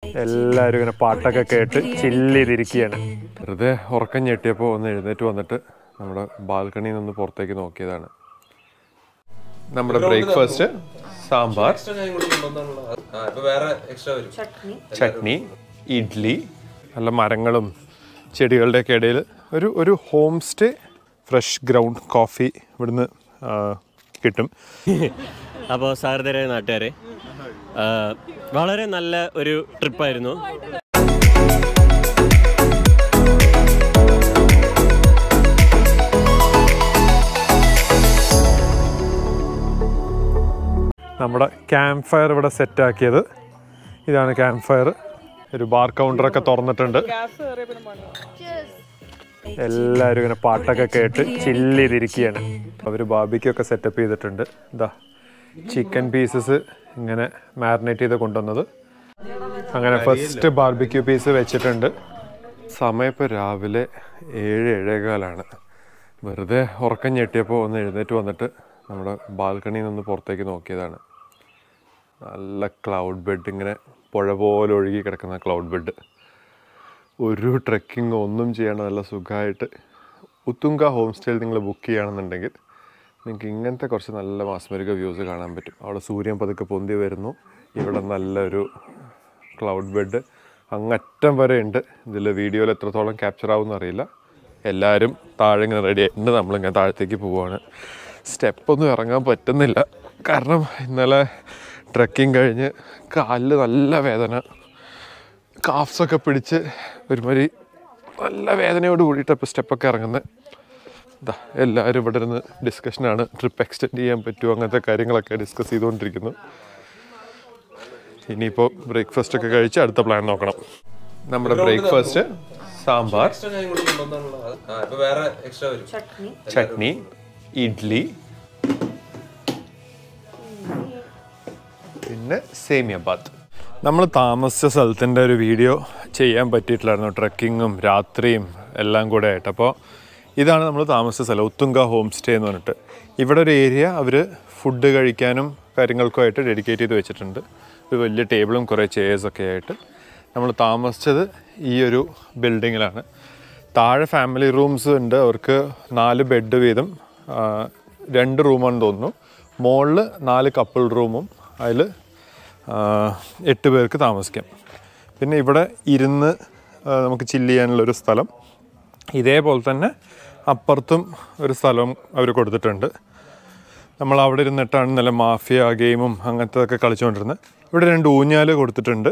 എല്ലാവരും ഇങ്ങനെ പാട്ടൊക്കെ കേട്ട് ചില്ല് ചെയ്തിരിക്കുകയാണ് വെറുതെ ഉറക്കം ഞെട്ടിയപ്പോൾ ഒന്ന് എഴുന്നേറ്റ് വന്നിട്ട് നമ്മുടെ ബാൽക്കണിയിൽ നിന്ന് പുറത്തേക്ക് നോക്കിയതാണ് നമ്മുടെ ബ്രേക്ക്ഫാസ്റ്റ് സാമ്പാർ വേറെ എക്സ്ട്രാ വരും ചട്നി ഇഡ്ഡലി നല്ല മരങ്ങളും ചെടികളുടെയൊക്കെ ഇടയിൽ ഒരു ഒരു home stay fresh ground coffee ഇവിടുന്ന് ആ, കിട്ടും അപ്പോൾ സാരഥരെ നാട്ടുകാരെ ആ, വളരെ നല്ല ഒരു ട്രിപ്പായിരുന്നു നമ്മുടെ ക്യാമ്പ് ഫയർ ഇവിടെ സെറ്റാക്കിയത് ഇതാണ് ക്യാമ്പ് ഫയർ ഒരു ബാർ കൗണ്ടറൊക്കെ തുറന്നിട്ടുണ്ട് എല്ലാവരും ഇങ്ങനെ പാട്ടൊക്കെ കേട്ട് ചില്ല് ചെയ്തിരിക്കുകയാണ് അവർ ബാബിക്കൊക്കെ സെറ്റപ്പ് ചെയ്തിട്ടുണ്ട് ഇതാ ചിക്കൻ പീസസ് ഇങ്ങനെ മാരിനേറ്റ് ചെയ്ത് കൊണ്ടുവന്നത് അങ്ങനെ ഫസ്റ്റ് ബാർബിക്യൂ പീസ് വെച്ചിട്ടുണ്ട് സമയം ഇപ്പോൾ രാവിലെ ഏഴ് ഏഴേകാലാണ് വെറുതെ ഉറക്കം ഞെട്ടിയപ്പോൾ ഒന്ന് എഴുന്നേറ്റ് വന്നിട്ട് നമ്മുടെ ബാൽക്കണിയിൽ നിന്ന് പുറത്തേക്ക് നോക്കിയതാണ് നല്ല ക്ലൗഡ് ബെഡ് ഇങ്ങനെ പുഴ പോലെ ഒഴുകി കിടക്കുന്ന ക്ലൗഡ് ബെഡ് ഒരു ട്രെക്കിംഗ് ഒന്നും ചെയ്യണം നല്ല സുഖമായിട്ട് ഉത്തുങ്ക ഹോം സ്റ്റേയിൽ നിങ്ങൾ ബുക്ക് ചെയ്യുകയാണെന്നുണ്ടെങ്കിൽ നിങ്ങൾക്ക് ഇങ്ങനത്തെ കുറച്ച് നല്ല മാസ്മരിക വ്യൂസ് കാണാൻ പറ്റും അവിടെ സൂര്യൻ പതുക്കെ പൊന്തി വരുന്നു ഇവിടെ നല്ലൊരു ക്ലൗഡ് ബെഡ് അങ്ങറ്റം വരെ ഉണ്ട് ഇതിൽ വീഡിയോയിൽ എത്രത്തോളം ക്യാപ്ചർ ആവുമെന്ന് അറിയില്ല എല്ലാവരും താഴെ ഇങ്ങനെ റെഡി ആയിട്ടുണ്ട് നമ്മളിങ്ങനെ താഴത്തേക്ക് പോവുകയാണ് സ്റ്റെപ്പൊന്നും ഇറങ്ങാൻ പറ്റുന്നില്ല കാരണം ഇന്നലെ ട്രെക്കിംഗ് കഴിഞ്ഞ് കാലിൽ നല്ല വേദന കാഫ്സൊക്കെ പിടിച്ച് ഒരുമാതിരി നല്ല വേദനയോട് കൂടിയിട്ട് ഇപ്പോൾ സ്റ്റെപ്പൊക്കെ ഇറങ്ങുന്നത് ഇതാ എല്ലാവരും ഇവിടെ ഇരുന്ന് ഡിസ്കഷനാണ് ട്രിപ്പ് എക്സ്റ്റെൻഡ് ചെയ്യാൻ പറ്റുമോ അങ്ങനത്തെ കാര്യങ്ങളൊക്കെ ഡിസ്കസ് ചെയ്തുകൊണ്ടിരിക്കുന്നു ഇനിയിപ്പോൾ ബ്രേക്ക്ഫാസ്റ്റ് ഒക്കെ കഴിച്ച് അടുത്ത പ്ലാൻ നോക്കണം നമ്മുടെ ബ്രേക്ക്ഫാസ്റ്റ് സാമ്പാർ എക്സ്ട്രാ ഞാൻ ഇങ്ങോട്ട് കൊണ്ടുവന്നാണുള്ളത് ആ ഇപ്പൊ വേറെ എക്സ്ട്രാ വരും ചട്നി ഇഡ്ലി പിന്നെ സേമിയ ബാത്ത് നമ്മൾ താമസിച്ച സ്ഥലത്തിൻ്റെ ഒരു വീഡിയോ ചെയ്യാൻ പറ്റിയിട്ടില്ലായിരുന്നു ട്രക്കിങ്ങും രാത്രിയും എല്ലാം കൂടെ ആയിട്ട് അപ്പോൾ ഇതാണ് നമ്മൾ താമസിച്ച സ്ഥലം ഉത്തുങ്ക ഹോം സ്റ്റേ എന്ന് പറഞ്ഞിട്ട് ഇവിടെ ഒരു ഏരിയ അവർ ഫുഡ് കഴിക്കാനും കാര്യങ്ങൾക്കുമായിട്ട് ഡെഡിക്കേറ്റ് ചെയ്ത് വെച്ചിട്ടുണ്ട് ഒരു വലിയ ടേബിളും കുറേ ചെയേഴ്സൊക്കെ ആയിട്ട് നമ്മൾ താമസിച്ചത് ഈ ഒരു ബിൽഡിങ്ങിലാണ് താഴെ ഫാമിലി റൂംസ് ഉണ്ട് അവർക്ക് നാല് ബെഡ് വീതം ആ, രണ്ട് റൂമാണെന്ന് തോന്നുന്നു മുകളിൽ നാല് കപ്പിൾ റൂമും അതിൽ എട്ട് പേർക്ക് താമസിക്കാം പിന്നെ ഇവിടെ ഇരുന്ന് ആ, നമുക്ക് ചില്ല് ചെയ്യാനുള്ളൊരു സ്ഥലം ഇതേപോലെ തന്നെ അപ്പുറത്തും ഒരു സ്ഥലം അവർ കൊടുത്തിട്ടുണ്ട് നമ്മൾ അവിടെ ഇരുന്നിട്ടാണ് നല്ല മാഫിയ ഗെയിമും അങ്ങനത്തെ കളിച്ചുകൊണ്ടിരുന്നത് ഇവിടെ രണ്ട് ഊഞ്ഞാൽ കൊടുത്തിട്ടുണ്ട്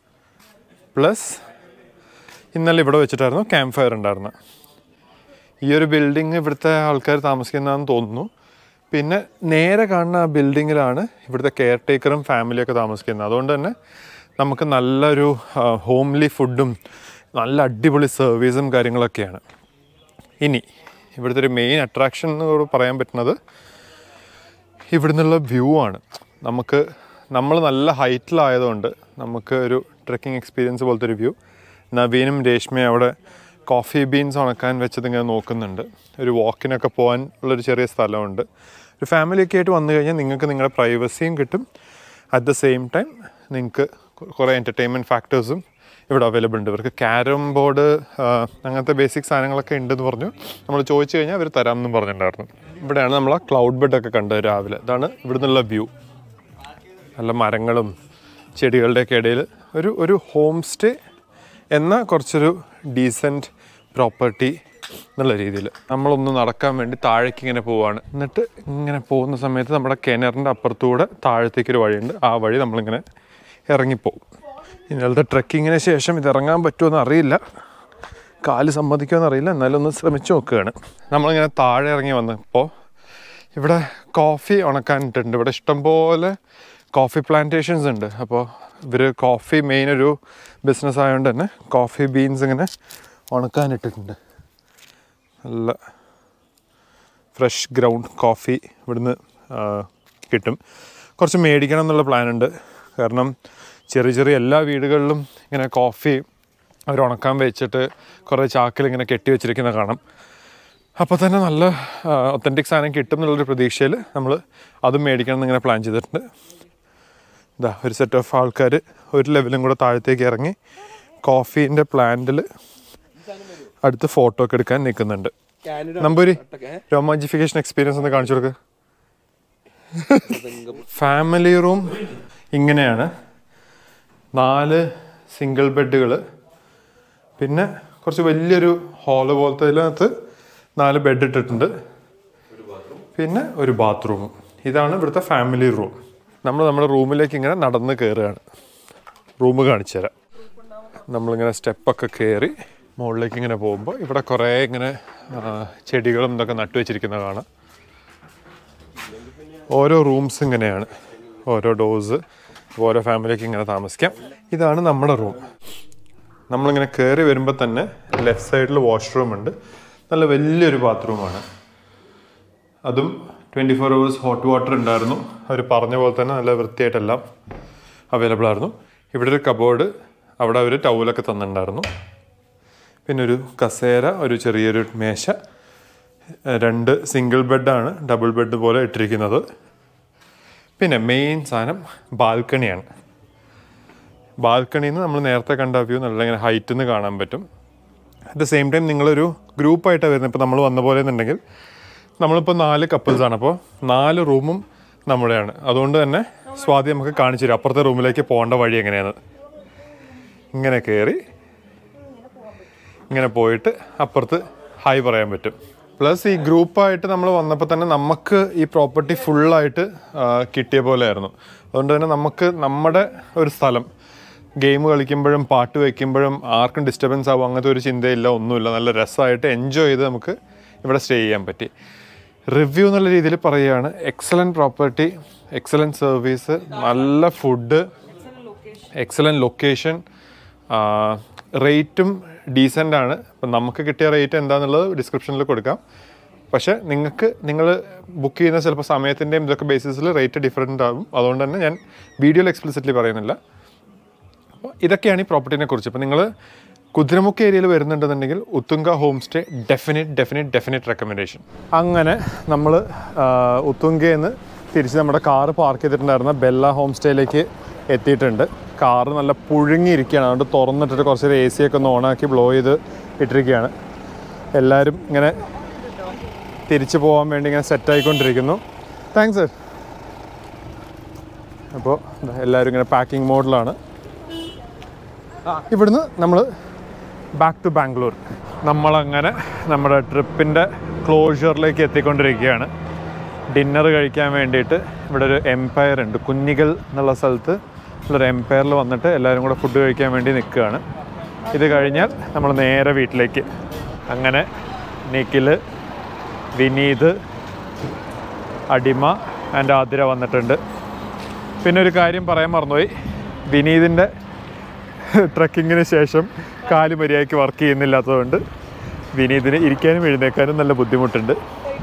പ്ലസ് ഇന്നലെ ഇവിടെ വെച്ചിട്ടായിരുന്നു ക്യാമ്പ് ഫയർ ഉണ്ടായിരുന്നത് ഈ ഒരു ബിൽഡിങ് ഇവിടുത്തെ ആൾക്കാർ താമസിക്കുന്നതെന്ന് തോന്നുന്നു പിന്നെ നേരെ കാണുന്ന ആ ബിൽഡിങ്ങിലാണ് ഇവിടുത്തെ കെയർ ടേക്കറും ഫാമിലിയൊക്കെ താമസിക്കുന്നത് അതുകൊണ്ട് തന്നെ നമുക്ക് നല്ലൊരു ഹോംലി ഫുഡും നല്ല അടിപൊളി സർവീസും കാര്യങ്ങളൊക്കെയാണ് ഇനി ഇവിടുത്തെ ഒരു മെയിൻ അട്രാക്ഷൻ എന്ന് പറയാൻ പറ്റുന്നത് ഇവിടുന്നുള്ള വ്യൂ ആണ് നമുക്ക് നമ്മൾ നല്ല ഹൈറ്റിലായതുകൊണ്ട് നമുക്ക് ഒരു ട്രെക്കിംഗ് എക്സ്പീരിയൻസ് പോലത്തെ ഒരു വ്യൂ നവീനും രേഷ്മയും അവിടെ കോഫി ബീൻസ് ഉണക്കാൻ വെച്ചത് ഇങ്ങനെ നോക്കുന്നുണ്ട് ഒരു വാക്കിനൊക്കെ പോകാൻ ഉള്ളൊരു ചെറിയ സ്ഥലമുണ്ട് ഒരു ഫാമിലിയൊക്കെ ആയിട്ട് വന്നു കഴിഞ്ഞാൽ നിങ്ങൾക്ക് നിങ്ങളുടെ പ്രൈവസിയും കിട്ടും അറ്റ് ദ സെയിം ടൈം നിങ്ങൾക്ക് കുറേ എൻ്റർടൈൻമെൻറ്റ് ഫാക്ടേഴ്സും ഇവിടെ അവൈലബിൾ ഉണ്ട് ഇവർക്ക് ക്യാരം ബോർഡ് അങ്ങനത്തെ ബേസിക് സാധനങ്ങളൊക്കെ ഉണ്ടെന്ന് പറഞ്ഞു നമ്മൾ ചോദിച്ചു കഴിഞ്ഞാൽ അവർ തരാമെന്നും പറഞ്ഞിട്ടുണ്ടായിരുന്നു ഇവിടെയാണ് നമ്മൾ ആ ക്ലൗഡ് ബെഡ് ഒക്കെ കണ്ടത് രാവിലെ ഇതാണ് ഇവിടെ നിന്നുള്ള വ്യൂ നല്ല മരങ്ങളും ചെടികളുടെയൊക്കെ ഇടയിൽ ഒരു ഒരു ഹോം സ്റ്റേ എന്ന കുറച്ചൊരു ഡീസൻറ്റ് പ്രോപ്പർട്ടി എന്നുള്ള രീതിയിൽ നമ്മളൊന്ന് നടക്കാൻ വേണ്ടി താഴേക്ക് ഇങ്ങനെ പോവാണ് എന്നിട്ട് ഇങ്ങനെ പോകുന്ന സമയത്ത് നമ്മുടെ കിണറിൻ്റെ അപ്പുറത്തൂടെ താഴത്തേക്കൊരു വഴിയുണ്ട് ആ വഴി നമ്മളിങ്ങനെ ഇറങ്ങിപ്പോകും ഇന്നലത്തെ ട്രെക്കിങ്ങിന് ശേഷം ഇത് ഇറങ്ങാൻ പറ്റുമോ അറിയില്ല കാല് സമ്മതിക്കുമോ അറിയില്ല എന്നാലും ഒന്ന് ശ്രമിച്ചു നോക്കുകയാണ് നമ്മളിങ്ങനെ താഴെ ഇറങ്ങി വന്നപ്പോൾ ഇവിടെ കോഫി ഉണക്കാനിട്ടുണ്ട് ഇവിടെ ഇഷ്ടംപോലെ കോഫി പ്ലാന്റേഷൻസ് ഉണ്ട് അപ്പോൾ ഇവർ കോഫി മെയിൻ ഒരു ബിസിനസ് ആയതുകൊണ്ട് തന്നെ കോഫി ബീൻസ് ഇങ്ങനെ ഉണക്കാനിട്ടിട്ടുണ്ട് നല്ല ഫ്രഷ് ഗ്രൗണ്ട് കോഫി ഇവിടുന്ന് ആ, കിട്ടും കുറച്ച് മേടിക്കണം എന്നുള്ള പ്ലാൻ ഉണ്ട് കാരണം ചെറിയ ചെറിയ എല്ലാ വീടുകളിലും ഇങ്ങനെ കോഫി അവർ ഉണക്കാൻ വെച്ചിട്ട് കുറേ ചാക്കിൽ ഇങ്ങനെ കെട്ടി വെച്ചിരിക്കുന്ന കാണാം അപ്പോൾ തന്നെ നല്ല ഒത്തൻറ്റിക് സാധനം കിട്ടും എന്നുള്ളൊരു പ്രതീക്ഷയിൽ നമ്മൾ അതും മേടിക്കണം എന്നിങ്ങനെ പ്ലാൻ ചെയ്തിട്ടുണ്ട് ഇതാ ഒരു സെറ്റ് ഓഫ് ആൾക്കാർ ഒരു ലെവലും കൂടെ താഴത്തേക്ക് ഇറങ്ങി കോഫീൻ്റെ പ്ലാന്റിൽ അടുത്ത് ഫോട്ടോ ഒക്കെ എടുക്കാൻ നിൽക്കുന്നുണ്ട് നമ്പൂരി രോമാഞ്ചിഫിക്കേഷൻ എക്സ്പീരിയൻസ് ഒന്ന് കാണിച്ചു കൊടുക്ക് ഫാമിലി റൂം ഇങ്ങനെയാണ് നാല് സിംഗിൾ ബെഡുകൾ പിന്നെ കുറച്ച് വലിയൊരു ഹാള് പോലത്തെ ഇതിനകത്ത് നാല് ബെഡ് ഇട്ടിട്ടുണ്ട് പിന്നെ ഒരു ബാത്റൂമും ഇതാണ് ഇവിടുത്തെ ഫാമിലി റൂം നമ്മൾ നമ്മുടെ റൂമിലേക്ക് ഇങ്ങനെ നടന്ന് കയറുകയാണ് റൂം കാണിച്ചു തരാം നമ്മളിങ്ങനെ സ്റ്റെപ്പൊക്കെ കയറി മുകളിലേക്ക് ഇങ്ങനെ പോകുമ്പോൾ ഇവിടെ കുറേ ഇങ്ങനെ ആ, ചെടികളും ഇതൊക്കെ നട്ടു വെച്ചിരിക്കുന്നത് കാണാം ഓരോ റൂംസ് ഇങ്ങനെയാണ് ഓരോ ഡോസ് ഓരോ ഫാമിലിക്ക് ഇങ്ങനെ താമസിക്കാം ഇതാണ് നമ്മുടെ റൂം നമ്മളിങ്ങനെ കയറി വരുമ്പോൾ തന്നെ ലെഫ്റ്റ് സൈഡിൽ വാഷ്റൂം ഉണ്ട് നല്ല വലിയൊരു ബാത്റൂമാണ് അതും twenty four hours hot water ഉണ്ടായിരുന്നു അവർ പറഞ്ഞ പോലെ തന്നെ നല്ല വൃത്തിയായിട്ടെല്ലാം അവൈലബിൾ ആയിരുന്നു ഇവിടെ ഒരു കബോർഡ് അവിടെ അവർ ടൗലൊക്കെ തന്നിട്ടുണ്ടായിരുന്നു പിന്നെ ഒരു കസേര ഒരു ചെറിയൊരു മേശ ഏഹ് രണ്ട് സിംഗിൾ ബെഡാണ് ഡബിൾ ബെഡ് പോലെ ഇട്ടിരിക്കുന്നത് പിന്നെ മെയിൻ സാധനം ബാൽക്കണിയാണ് ബാൽക്കണിയിൽ നിന്ന് നമ്മൾ നേരത്തെ കണ്ട വ്യൂ നല്ല ഇങ്ങനെ ഹൈറ്റിൽ നിന്ന് കാണാൻ പറ്റും അറ്റ് ദ സെയിം ടൈം നിങ്ങളൊരു ഗ്രൂപ്പായിട്ടാണ് വരുന്നത് ഇപ്പോൾ നമ്മൾ വന്ന പോലെ എന്നുണ്ടെങ്കിൽ നമ്മളിപ്പോൾ നാല് കപ്പിൾസാണ് അപ്പോൾ നാല് റൂമും നമ്മുടെയാണ് അതുകൊണ്ട് തന്നെ സ്വാതി നമുക്ക് കാണിച്ചു തരും അപ്പുറത്തെ റൂമിലേക്ക് പോകേണ്ട വഴി എങ്ങനെയാണ് ഇങ്ങനെ കയറി ഇങ്ങനെ പോയിട്ട് അപ്പുറത്ത് ഹായ് പറയാൻ പറ്റും പ്ലസ് ഈ ഗ്രൂപ്പായിട്ട് നമ്മൾ വന്നപ്പോൾ തന്നെ നമുക്ക് ഈ പ്രോപ്പർട്ടി ഫുള്ളായിട്ട് കിട്ടിയ പോലെയായിരുന്നു അതുകൊണ്ട് തന്നെ നമുക്ക് നമ്മുടെ ഒരു സ്ഥലം ഗെയിം കളിക്കുമ്പോഴും പാട്ട് വയ്ക്കുമ്പോഴും ആർക്കും ഡിസ്റ്റർബൻസ് ആവും അങ്ങനത്തെ ഒരു ചിന്തയില്ല ഒന്നുമില്ല നല്ല രസമായിട്ട് എൻജോയ് ചെയ്ത് നമുക്ക് ഇവിടെ സ്റ്റേ ചെയ്യാൻ പറ്റി റിവ്യൂ എന്നുള്ള രീതിയിൽ പറയുകയാണ് എക്സലൻറ്റ് പ്രോപ്പർട്ടി എക്സലൻറ്റ് സർവീസ് നല്ല ഫുഡ് എക്സലൻറ്റ് ലൊക്കേഷൻ റേറ്റും ഡീസൻ്റ് ആണ് അപ്പം നമുക്ക് കിട്ടിയ റേറ്റ് എന്താണെന്നുള്ളത് ഡിസ്ക്രിപ്ഷനിൽ കൊടുക്കാം പക്ഷേ നിങ്ങൾക്ക് നിങ്ങൾ ബുക്ക് ചെയ്യുന്ന ചിലപ്പോൾ സമയത്തിൻ്റെയും ഇതൊക്കെ ബേസിസിൽ റേറ്റ് ഡിഫറെൻ്റ് ആകും അതുകൊണ്ട് തന്നെ ഞാൻ വീഡിയോയിൽ എക്സ്പ്ലിസിറ്റ്ലി പറയുന്നില്ല അപ്പോൾ ഇതൊക്കെയാണ് ഈ പ്രോപ്പർട്ടിനെ കുറിച്ച് ഇപ്പോൾ നിങ്ങൾ കുതിരമുക്ക് ഏരിയയിൽ വരുന്നുണ്ടെന്നുണ്ടെങ്കിൽ Uthunga home stay definite definite definite recommendation അങ്ങനെ നമ്മൾ ഉത്തുങ്കയിൽ നിന്ന് തിരിച്ച് നമ്മുടെ കാറ് പാർക്ക് ചെയ്തിട്ടുണ്ടായിരുന്ന ബെല്ല ഹോം സ്റ്റേയിലേക്ക് എത്തിയിട്ടുണ്ട് കാറ് നല്ല പുഴുങ്ങിയിരിക്കുകയാണ് അതുകൊണ്ട് തുറന്നിട്ടിട്ട് കുറച്ച് നേരം എ സി ഒക്കെ ഒന്ന് ഓണാക്കി ബ്ലോ ചെയ്ത് ഇട്ടിരിക്കുകയാണ് എല്ലാവരും ഇങ്ങനെ തിരിച്ചു പോകാൻ വേണ്ടി ഇങ്ങനെ സെറ്റായിക്കൊണ്ടിരിക്കുന്നു താങ്ക്സ് സർ അപ്പോൾ എല്ലാവരും ഇങ്ങനെ പാക്കിംഗ് മോഡിലാണ് ഇവിടുന്ന് നമ്മൾ ബാക്ക് ടു ബാംഗ്ലൂർ നമ്മളങ്ങനെ നമ്മുടെ ട്രിപ്പിൻ്റെ ക്ലോഷറിലേക്ക് എത്തിക്കൊണ്ടിരിക്കുകയാണ് ഡിന്നർ കഴിക്കാൻ വേണ്ടിയിട്ട് ഇവിടെ ഒരു എംപയർ ഉണ്ട് കുഞ്ഞികൾ എന്നുള്ള സ്ഥലത്ത് ഉള്ളൊരു എംപയറിൽ വന്നിട്ട് എല്ലാവരും കൂടെ ഫുഡ് കഴിക്കാൻ വേണ്ടി നിൽക്കുകയാണ് ഇത് കഴിഞ്ഞാൽ നമ്മൾ നേരെ വീട്ടിലേക്ക് അങ്ങനെ നിഖിൽ വിനീത് അടിമ ആൻഡ് ആതിര വന്നിട്ടുണ്ട് പിന്നെ ഒരു കാര്യം പറയാൻ മറന്നുപോയി വിനീതിൻ്റെ ട്രക്കിങ്ങിന് ശേഷം കാല് മര്യാദയ്ക്ക് വർക്ക് ചെയ്യുന്നില്ലാത്തതുകൊണ്ട് വിനീതിന് ഇരിക്കാനും എഴുന്നേക്കാനും നല്ല ബുദ്ധിമുട്ടുണ്ട്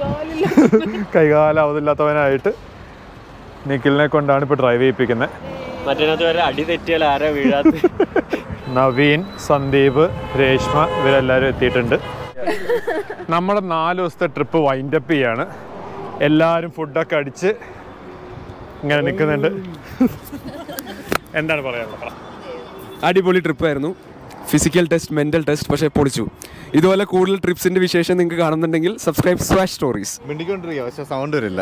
കൈകാലാവതില്ലാത്തവനായിട്ട് നിഖിലിനെ കൊണ്ടാണ് ഇപ്പോൾ ഡ്രൈവ് ചെയ്യിപ്പിക്കുന്നത് മറ്റേനകത്ത് വരെ അടി തെറ്റിയാൽ ആരാ വീഴാത്ത നവീൻ സന്ദീപ് രേഷ്മ ഇവരെല്ലാവരും എത്തിയിട്ടുണ്ട് നമ്മുടെ നാല് ദിവസത്തെ ട്രിപ്പ് വൈൻഡപ്പ് ചെയ്യാണ് എല്ലാവരും ഫുഡൊക്കെ അടിച്ച് ഇങ്ങനെ നിൽക്കുന്നുണ്ട് എന്താണ് പറയാനുള്ളത് പറ. അടിപൊളി ട്രിപ്പായിരുന്നു ഫിസിക്കൽ ടെസ്റ്റ് മെന്റൽ ടെസ്റ്റ് പക്ഷേ പൊളിച്ചു ഇതുപോലെ കൂടുതൽ ട്രിപ്സിന്റെ വിശേഷം നിങ്ങൾക്ക് കാണുന്നുണ്ടെങ്കിൽ സബ്സ്ക്രൈബ് സ്വാഷ് സ്റ്റോറീസ് മിണ്ടിക്കൊണ്ടിരിക്കുക പക്ഷെ സൗണ്ട് വരില്ല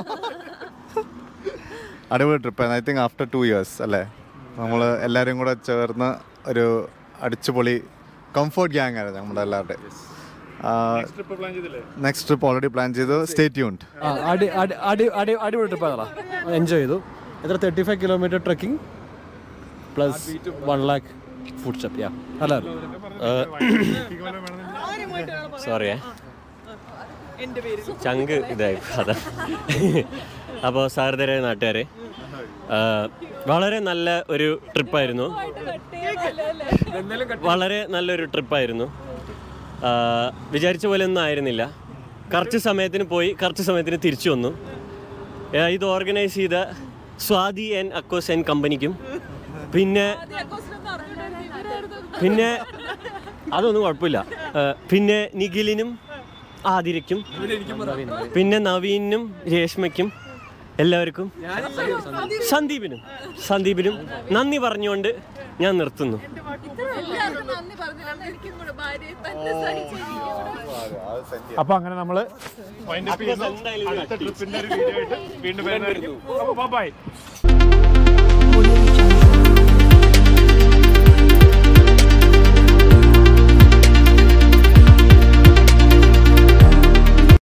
അടിപൊളി ട്രിപ്പായിരുന്നു I think after two years അല്ലേ നമ്മൾ എല്ലാവരും കൂടെ ചേർന്ന് ഒരു അടിച്ചുപൊളി കംഫർട്ട് ഗ്യാങ് ആയിരുന്നു നമ്മുടെ എല്ലാവരുടെയും നെക്സ്റ്റ് ട്രിപ്പ് ഓൾറെഡി പ്ലാൻ ചെയ്തു സ്റ്റേ ട്യൂൺഡ് ആ, അടി അടി അടി അടി അടിപൊളി ട്രിപ്പാണ് എൻജോയ് ചെയ്തു എത്ര thirty five kilometre trekking plus one lakh foot step yeah അല്ല സോറിയേ ചങ്ക് ഇതായി അതാ അപ്പോൾ സാറിതരെ നാട്ടുകാരെ ആ, വളരെ നല്ല ഒരു ട്രിപ്പായിരുന്നു വളരെ നല്ലൊരു ട്രിപ്പായിരുന്നു ആ, വിചാരിച്ച പോലെ ഒന്നും ആയിരുന്നില്ല കറക്റ്റ് സമയത്തിന് പോയി കറക്റ്റ് സമയത്തിന് തിരിച്ചു വന്നു ആ, ഇത് ഓർഗനൈസ് ചെയ്ത സ്വാതി ആൻഡ് അക്കോസ് ആൻഡ് കമ്പനിക്കും പിന്നെ പിന്നെ അതൊന്നും കുഴപ്പമില്ല ആ, പിന്നെ നിഖിലിനും ആതിരയ്ക്കും പിന്നെ നവീനും രേഷ്മയ്ക്കും എല്ലാവർക്കും സന്ദീപിനും സന്ദീപിനും നന്ദി പറഞ്ഞുകൊണ്ട് ഞാൻ നിർത്തുന്നു എല്ലാവർക്കും നന്ദി പറഞ്ഞില്ല എനിക്കും കൂടെ ഭാര്യയെ തന്നെ സഹിച്ചിരിക്കും അപ്പൊ അങ്ങനെ നമ്മള് അടുത്ത ട്രിപ്പിന്റെ ഒരു വീഡിയോ ആയിട്ട് വീണ്ടും വരുന്നതായിരിക്കും. അപ്പൊ ബൈ